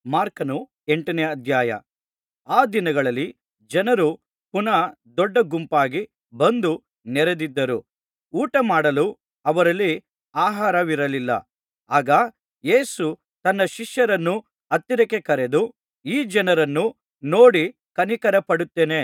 ಮಾರ್ಕನು ಎಂಟನೇ ಅಧ್ಯಾಯ ಆ ದಿನಗಳಲ್ಲಿ ಜನರು ಪುನಃ ದೊಡ್ಡ ಗುಂಪಾಗಿ ಬಂದು ನೆರೆದಿದ್ದರು ಊಟಮಾಡಲು ಅವರಲ್ಲಿ ಆಹಾರವಿರಲಿಲ್ಲ ಆಗ ಯೇಸು ತನ್ನ ಶಿಷ್ಯರನ್ನು ಹತ್ತಿರಕ್ಕೆ ಕರೆದು ಈ ಜನರನ್ನು ನೋಡಿ ಕನಿಕರಪಡುತ್ತೇನೆ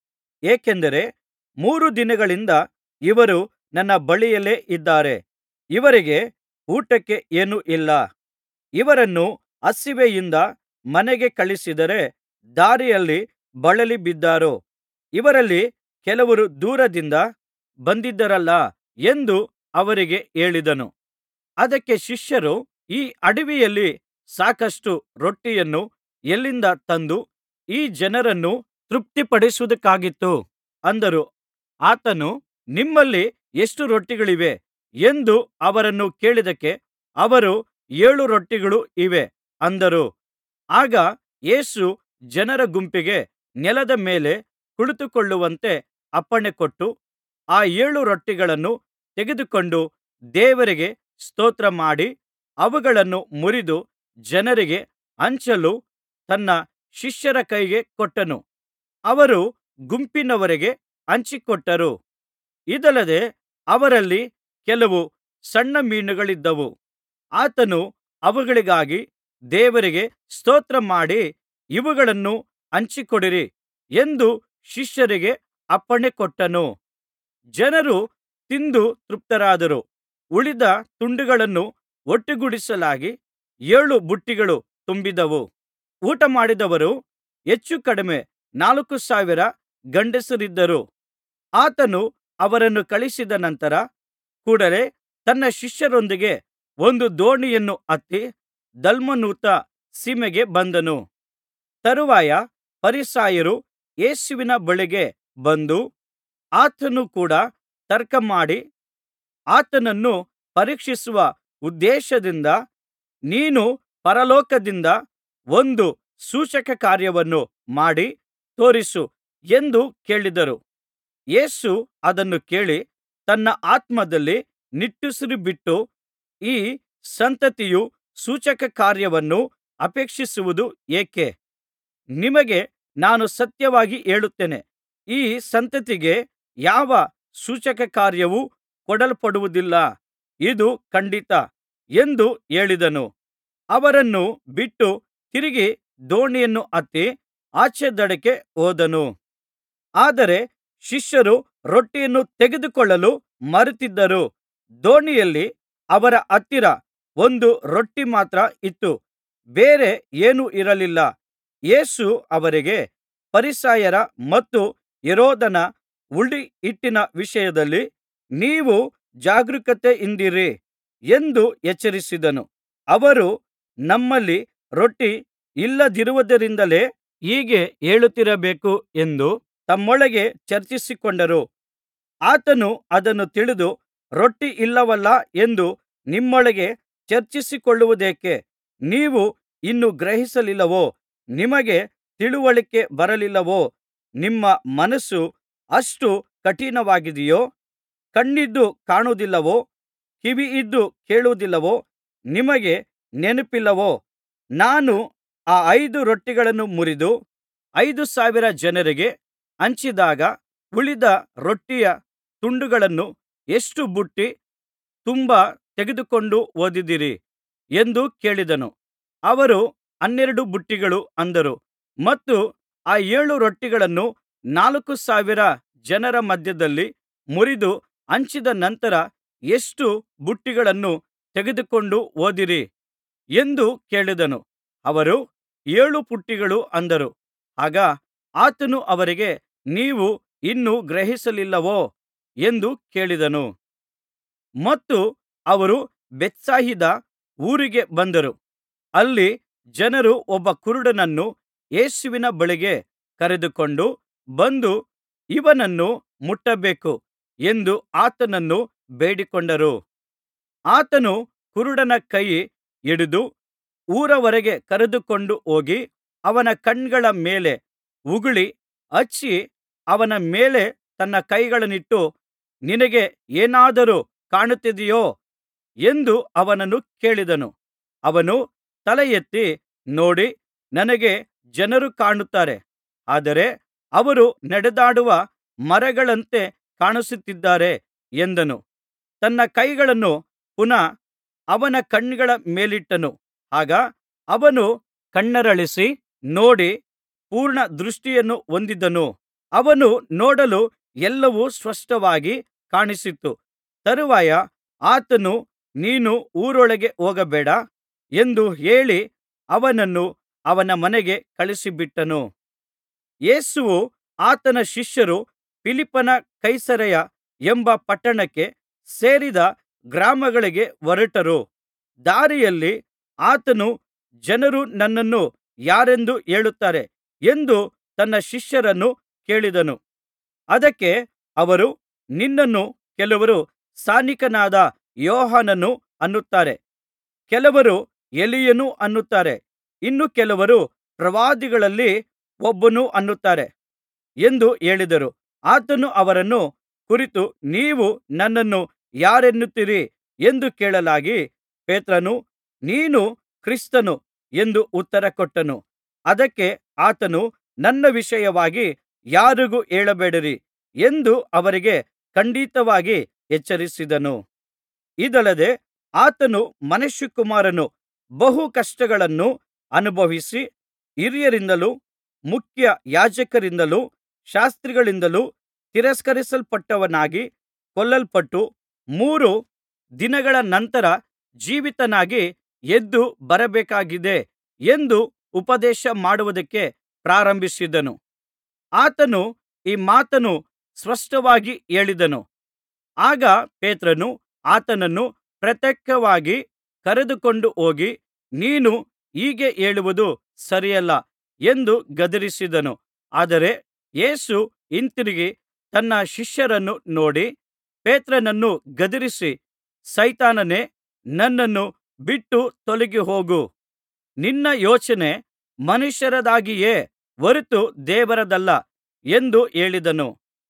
ಏಕೆಂದರೆ ಮೂರು ದಿನಗಳಿಂದ ಇವರು ನನ್ನ ಬಳಿಯಲ್ಲೇ ಇದ್ದಾರೆ ಇವರಿಗೆ ಊಟಕ್ಕೆ ಏನೂ ಇಲ್ಲ ಇವರನ್ನು ಹಸಿವೆಯಿಂದ ಮನೆಗೆ ಕಳುಹಿಸಿದರೆ ದಾರಿಯಲ್ಲಿ ಬಳಲಿ ಬಿದ್ದಾರು ಇವರಲ್ಲಿ ಕೆಲವರು ದೂರದಿಂದ ಬಂದಿದ್ದಾರಲ್ಲಾ ಎಂದು ಅವರಿಗೆ ಹೇಳಿದನು ಅದಕ್ಕೆ ಶಿಷ್ಯರು ಈ ಅಡವಿಯಲ್ಲಿ ಸಾಕಷ್ಟು ರೊಟ್ಟಿಯನ್ನು ಎಲ್ಲಿಂದ ತಂದು ಈ ಜನರನ್ನು ತೃಪ್ತಿಪಡಿಸುವುದಕ್ಕಾದೀತು ಅಂದರು ಆತನು ನಿಮ್ಮಲ್ಲಿ ಎಷ್ಟು ರೊಟ್ಟಿಗಳಿವೆ ಎಂದು ಅವರನ್ನು ಕೇಳಿದ್ದಕ್ಕೆ ಅವರು ಏಳು ರೊಟ್ಟಿಗಳು ಇವೆ ಅಂದರು ಆಗ ಯೇಸು ಜನರ ಗುಂಪಿಗೆ ನೆಲದ ಮೇಲೆ ಕುಳಿತುಕೊಳ್ಳುವಂತೆ ಅಪ್ಪಣೆಕೊಟ್ಟು ಆ ಏಳು ರೊಟ್ಟಿಗಳನ್ನು ತೆಗೆದುಕೊಂಡು ದೇವರಿಗೆ ಸ್ತೋತ್ರಮಾಡಿ ಅವುಗಳನ್ನು ಮುರಿದು ಜನರಿಗೆ ಹಂಚಲು ತನ್ನ ಶಿಷ್ಯರ ಕೈಗೆ ಕೊಟ್ಟನು ಅವರು ಗುಂಪಿನವರಿಗೆ ಹಂಚಿಕೊಟ್ಟರು ಇದಲ್ಲದೆ ಅವರಲ್ಲಿ ಕೆಲವು ಸಣ್ಣ ಮೀನುಗಳಿದ್ದವು ಆತನು ಅವುಗಳಿಗಾಗಿ ದೇವರಿಗೆ ಸ್ತೋತ್ರಮಾಡಿ ಇವುಗಳನ್ನು ಹಂಚಿಕೊಡಿರಿ ಎಂದು ಶಿಷ್ಯರಿಗೆ ಅಪ್ಪಣೆಕೊಟ್ಟನು ಜನರು ತಿಂದು ತೃಪ್ತರಾದರು ಉಳಿದ ತುಂಡುಗಳನ್ನು ಒಟ್ಟುಗೂಡಿಸಲಾಗಿ ಏಳು ಬುಟ್ಟಿಗಳು ತುಂಬಿದವು ಊಟಮಾಡಿದವರು ಹೆಚ್ಚು ಕಡಿಮೆ ನಾಲ್ಕು ಸಾವಿರ ಗಂಡಸರಿದ್ದರು ಆತನು ಅವರನ್ನು ಕಳುಹಿಸಿದ ನಂತರ ಕೂಡಲೆ ತನ್ನ ಶಿಷ್ಯರೊಂದಿಗೆ ಒಂದು ದೋಣಿಯನ್ನು ಹತ್ತಿ ದಲ್ಮನೂಥ ಸೀಮೆಗೆ ಬಂದನು ತರುವಾಯ ಫರಿಸಾಯರು ಯೇಸುವಿನ ಬಳಿಗೆ ಬಂದು ಆತನು ಕೂಡ ತರ್ಕಮಾಡಿ ಆತನನ್ನು ಪರೀಕ್ಷಿಸುವ ಉದ್ದೇಶದಿಂದ ನೀನು ಪರಲೋಕದಿಂದ ಒಂದು ಸೂಚಕಕಾರ್ಯವನ್ನು ಮಾಡಿ ತೋರಿಸು ಎಂದು ಕೇಳಿದರು ಯೇಸು ಅದನ್ನು ಕೇಳಿ ತನ್ನ ಆತ್ಮದಲ್ಲಿ ನಿಟ್ಟುಸಿರುಬಿಟ್ಟು ಈ ಸಂತತಿಯು ಸೂಚಕಕಾರ್ಯವನ್ನು ಅಪೇಕ್ಷಿಸುವುದು ಏಕೆ ನಿಮಗೆ ನಾನು ಸತ್ಯವಾಗಿ ಹೇಳುತ್ತೇನೆ ಈ ಸಂತತಿಗೆ ಯಾವ ಸೂಚಕಕಾರ್ಯವೂ ಕೊಡಲ್ಪಡುವುದಿಲ್ಲ ಇದು ಖಂಡಿತ ಎಂದು ಹೇಳಿದನು ಅವರನ್ನು ಬಿಟ್ಟು ತಿರುಗಿ ದೋಣಿಯನ್ನು ಹತ್ತಿ ಆಚೆ ದಡಕ್ಕೆ ಹೋದನು ಆದರೆ ಶಿಷ್ಯರು ರೊಟ್ಟಿಯನ್ನು ತೆಗೆದುಕೊಳ್ಳಲು ಮರೆತಿದ್ದರು ದೋಣಿಯಲ್ಲಿ ಅವರ ಹತ್ತಿರ ಒಂದು ರೊಟ್ಟಿ ಮಾತ್ರ ಇತ್ತು ಬೇರೆ ಏನೂ ಇರಲಿಲ್ಲ ಯೇಸು ಅವರಿಗೆ ಫರಿಸಾಯರ ಮತ್ತು ಹೆರೋದನ ಹುಳಿಹಿಟ್ಟಿನ ವಿಷಯದಲ್ಲಿ ನೀವು ಜಾಗರೂಕತೆಯಿಂದಿರಿ ಎಂದು ಎಚ್ಚರಿಸಿದನು ಅವರು ನಮ್ಮಲ್ಲಿ ರೊಟ್ಟಿ ಇಲ್ಲದಿರುವುದರಿಂದಲೇ ಹೀಗೆ ಹೇಳುತ್ತಿರಬೇಕು ಎಂದು ತಮ್ಮೊಳಗೆ ಚರ್ಚಿಸಿಕೊಂಡರು ಆತನು ಅದನ್ನು ತಿಳಿದು ರೊಟ್ಟಿ ಇಲ್ಲವಲ್ಲಾ ಎಂದು ನಿಮ್ಮೊಳಗೆ ಚರ್ಚಿಸಿಕೊಳ್ಳುವುದೇಕೆ ನೀವು ಇನ್ನೂ ಗ್ರಹಿಸಲಿಲ್ಲವೋ ನಿಮಗೆ ತಿಳಿವಳಿಕೆ ಬರಲಿಲ್ಲವೋ ನಿಮ್ಮ ಮನಸ್ಸು ಅಷ್ಟು ಕಠಿಣವಾಗಿದೆಯೋ ಕಣ್ಣಿದ್ದು ಕಾಣುವುದಿಲ್ಲವೋ ಕಿವಿಯಿದ್ದು ಕೇಳುವುದಿಲ್ಲವೋ ನಿಮಗೆ ನೆನಪಿಲ್ಲವೋ ನಾನು ಆ ಐದು ರೊಟ್ಟಿಗಳನ್ನು ಮುರಿದು ಐದು ಸಾವಿರ ಜನರಿಗೆ ಹಂಚಿದಾಗ ಉಳಿದ ರೊಟ್ಟಿಯ ತುಂಡುಗಳನ್ನು ಎಷ್ಟು ಬುಟ್ಟಿ ತುಂಬಾ ತೆಗೆದುಕೊಂಡು ಹೋದಿರಿ ಎಂದು ಕೇಳಿದನು ಅವರು ಹನ್ನೆರಡು ಬುಟ್ಟಿಗಳು ಅಂದರು ಮತ್ತು ಆ ಏಳು ರೊಟ್ಟಿಗಳನ್ನು ನಾಲ್ಕು ಸಾವಿರ ಜನರ ಮಧ್ಯದಲ್ಲಿ ಮುರಿದು ಹಂಚಿದ ನಂತರ ಎಷ್ಟು ಬುಟ್ಟಿಗಳನ್ನು ತೆಗೆದುಕೊಂಡು ಹೋದಿರಿ ಎಂದು ಕೇಳಿದನು ಅವರು ಏಳು ಪುಟ್ಟಿಗಳು ಅಂದರು ಆಗ ಆತನು ಅವರಿಗೆ ನೀವು ಇನ್ನೂ ಗ್ರಹಿಸಲಿಲ್ಲವೋ ಎಂದು ಕೇಳಿದನು ಮತ್ತು ಅವರು ಬೇತ್ಸಾಯಿದ ಊರಿಗೆ ಬಂದರು ಅಲ್ಲಿ ಜನರು ಒಬ್ಬ ಕುರುಡನನ್ನು ಯೇಸುವಿನ ಬಳಿಗೆ ಕರೆದುಕೊಂಡು ಬಂದು ಇವನನ್ನು ಮುಟ್ಟಬೇಕು ಎಂದು ಆತನನ್ನು ಬೇಡಿಕೊಂಡರು ಆತನು ಕುರುಡನ ಕೈ ಹಿಡಿದು ಊರ ಹೊರಗೆ ಕರೆದುಕೊಂಡು ಹೋಗಿ ಅವನ ಕಣ್ಣುಗಳ ಮೇಲೆ ಉಗುಳಿ ಹಚ್ಚಿ ಅವನ ಮೇಲೆ ತನ್ನ ಕೈಗಳನ್ನಿಟ್ಟು ನಿನಗೆ ಏನಾದರೂ ಕಾಣುತ್ತಿದೆಯೋ ಎಂದು ಅವನನ್ನು ಕೇಳಿದನು ಅವನು ತಲೆ ಎತ್ತಿ ನೋಡಿ ನನಗೆ ಜನರು ಕಾಣುತ್ತಾರೆ ಆದರೆ ಅವರು ನಡೆದಾಡುವ ಮರಗಳಂತೆ ಕಾಣಿಸುತ್ತಿದ್ದಾರೆ ಎಂದನು ತನ್ನ ಕೈಗಳನ್ನು ಪುನಃ ಅವನ ಕಣ್ಣುಗಳ ಮೇಲಿಟ್ಟನು ಆಗ ಅವನು ಕಣ್ಣರಳಿಸಿ ನೋಡಿ ಪೂರ್ಣ ದೃಷ್ಟಿಯನ್ನು ಹೊಂದಿದನು ಅವನು ನೋಡಲು ಎಲ್ಲವೂ ಸ್ಪಷ್ಟವಾಗಿ ಕಾಣಿಸಿತು ತರುವಾಯ ಆತನು ನೀನು ಊರೊಳಗೆ ಹೋಗಬೇಡ ಎಂದು ಹೇಳಿ ಅವನನ್ನು ಅವನ ಮನೆಗೆ ಕಳುಹಿಸಿಬಿಟ್ಟನು ಯೇಸುವು ಆತನ ಶಿಷ್ಯರು ಫಿಲಿಪ್ಪನ ಕೈಸರೈಯ ಎಂಬ ಪಟ್ಟಣಕ್ಕೆ ಸೇರಿದ ಗ್ರಾಮಗಳಿಗೆ ಹೊರಟರು ದಾರಿಯಲ್ಲಿ ಆತನು ಜನರು ನನ್ನನ್ನು ಯಾರೆಂದು ಹೇಳುತ್ತಾರೆ ಎಂದು ತನ್ನ ಶಿಷ್ಯರನ್ನು ಕೇಳಿದನು ಅದಕ್ಕೆ ಅವರು ನಿನ್ನನ್ನು ಕೆಲವರು ಸ್ನಾನಿಕನಾದ ಯೋಹಾನನು ಅನ್ನುತ್ತಾರೆ ಕೆಲವರು ಎಲೀಯನು ಅನ್ನುತ್ತಾರೆ ಇನ್ನು ಕೆಲವರು ಪ್ರವಾದಿಗಳಲ್ಲಿ ಒಬ್ಬನು ಅನ್ನುತ್ತಾರೆ ಎಂದು ಹೇಳಿದರು ಆತನು ಅವರನ್ನು ಕುರಿತು ನೀವು ನನ್ನನ್ನು ಯಾರೆನ್ನುತ್ತೀರಿ ಎಂದು ಕೇಳಲಾಗಿ ಪೇತ್ರನು ನೀನು ಕ್ರಿಸ್ತನು ಎಂದು ಉತ್ತರ ಕೊಟ್ಟನು ಅದಕ್ಕೆ ಆತನು ನನ್ನ ವಿಷಯವಾಗಿ ಯಾರಿಗೂ ಹೇಳಬೇಡಿರಿ ಎಂದು ಅವರಿಗೆ ಖಂಡಿತವಾಗಿ ಎಚ್ಚರಿಸಿದನು ಇದಲ್ಲದೆ ಆತನು ಮನುಷ್ಯಕುಮಾರನು ಬಹು ಕಷ್ಟಗಳನ್ನು ಅನುಭವಿಸಿ ಹಿರಿಯರಿಂದಲೂ ಮುಖ್ಯ ಯಾಜಕರಿಂದಲೂ ಶಾಸ್ತ್ರಿಗಳಿಂದಲೂ ತಿರಸ್ಕರಿಸಲ್ಪಟ್ಟವನಾಗಿ ಕೊಲ್ಲಲ್ಪಟ್ಟು ಮೂರು ದಿನಗಳ ನಂತರ ಜೀವಿತನಾಗಿ ಎದ್ದು ಬರಬೇಕಾಗಿದೆ ಎಂದು ಉಪದೇಶ ಮಾಡುವುದಕ್ಕೆ ಪ್ರಾರಂಭಿಸಿದನು ಆತನು ಈ ಮಾತನ್ನು ಸ್ಪಷ್ಟವಾಗಿ ಹೇಳಿದನು ಆಗ ಪೇತ್ರನು ಆತನನ್ನು ಪ್ರತ್ಯೇಕವಾಗಿ ಕರೆದುಕೊಂಡು ಹೋಗಿ ನೀನು ಹೀಗೆ ಹೇಳುವುದು ಸರಿಯಲ್ಲ ಎಂದು ಗದರಿಸಿದನು ಆದರೆ ಯೇಸು ಹಿಂತಿರುಗಿ ತನ್ನ ಶಿಷ್ಯರನ್ನು ನೋಡಿ ಪೇತ್ರನನ್ನು ಗದರಿಸಿ ಸೈತಾನನೇ ನನ್ನನ್ನು ಬಿಟ್ಟು ತೊಲಗಿ ಹೋಗು ನಿನ್ನ ಯೋಚನೆ ಮನುಷ್ಯರದಾಗಿಯೇ ಹೊರತು ದೇವರದಲ್ಲ ಎಂದು ಹೇಳಿದನು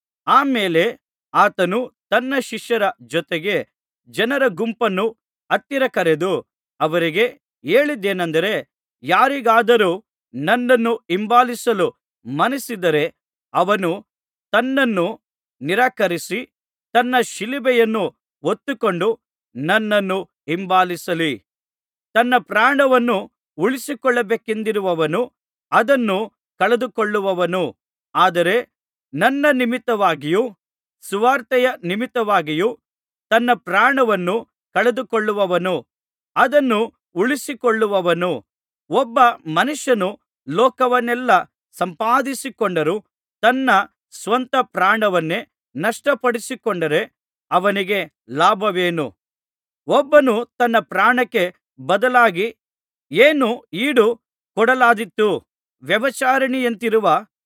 ಆ ಮೇಲೆ ಆತನು ತನ್ನ ಶಿಷ್ಯರ ಜೊತೆಗೆ ಜನರ ಗುಂಪನ್ನು ಹತ್ತಿರ ಕರೆದು ಅವರಿಗೆ ಹೇಳಿದ್ದೇನಂದರೆ ಯಾರಿಗಾದರೂ ನನ್ನನ್ನು ಹಿಂಬಾಲಿಸಲು ಮನಸ್ಸಿದ್ದರೆ ಅವನು ತನ್ನನ್ನು ನಿರಾಕರಿಸಿ ತನ್ನ ಶಿಲುಬೆಯನ್ನು ಹೊತ್ತುಕೊಂಡು ನನ್ನನ್ನು ಹಿಂಬಾಲಿಸಲಿ ತನ್ನ ಪ್ರಾಣವನ್ನು ಉಳಿಸಿಕೊಳ್ಳಬೇಕೆಂದಿರುವವನು ಅದನ್ನು ಕಳೆದುಕೊಳ್ಳುವನು ಆದರೆ ನನ್ನ ನಿಮಿತ್ತವಾಗಿಯೂ ಸುವಾರ್ತೆಯ ನಿಮಿತ್ತವಾಗಿಯೂ ತನ್ನ ಪ್ರಾಣವನ್ನು ಕಳೆದುಕೊಳ್ಳುವವನು ಅದನ್ನು ಉಳಿಸಿಕೊಳ್ಳುವನು ಒಬ್ಬ ಮನುಷ್ಯನು ಲೋಕವನ್ನೆಲ್ಲಾ ಸಂಪಾದಿಸಿಕೊಂಡರೂ ತನ್ನ ಸ್ವಂತ ಪ್ರಾಣವನ್ನೇ ನಷ್ಟಪಡಿಸಿಕೊಂಡರೆ ಅವನಿಗೆ ಲಾಭವೇನು ಒಬ್ಬನು ತನ್ನ ಪ್ರಾಣಕ್ಕೆ ಬದಲಾಗಿ ಏನು ಈಡು ಕೊಡಲಾದೀತು ವ್ಯಭಿಚಾರಿಣಿಯಂತಿರುವ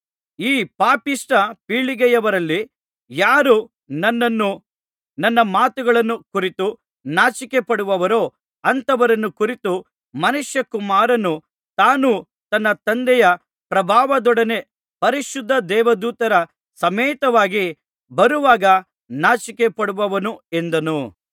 ಈ ಪಾಪಿಷ್ಠ ಪೀಳಿಗೆಯವರಲ್ಲಿ ಯಾರು ನನ್ನನ್ನು ನನ್ನ ಮಾತುಗಳನ್ನು ಕುರಿತು ನಾಚಿಕೆಪಡುವರೋ ಅಂಥವರನ್ನು ಕುರಿತು ಮನುಷ್ಯಕುಮಾರನು ತಾನು ತನ್ನ ತಂದೆಯ ಪ್ರಭಾವದೊಡನೆ ಪರಿಶುದ್ಧ ದೇವದೂತರ ಸಮೇತವಾಗಿ ಬರುವಾಗ ನಾಚಿಕೆಪಡುವನು ಎಂದನು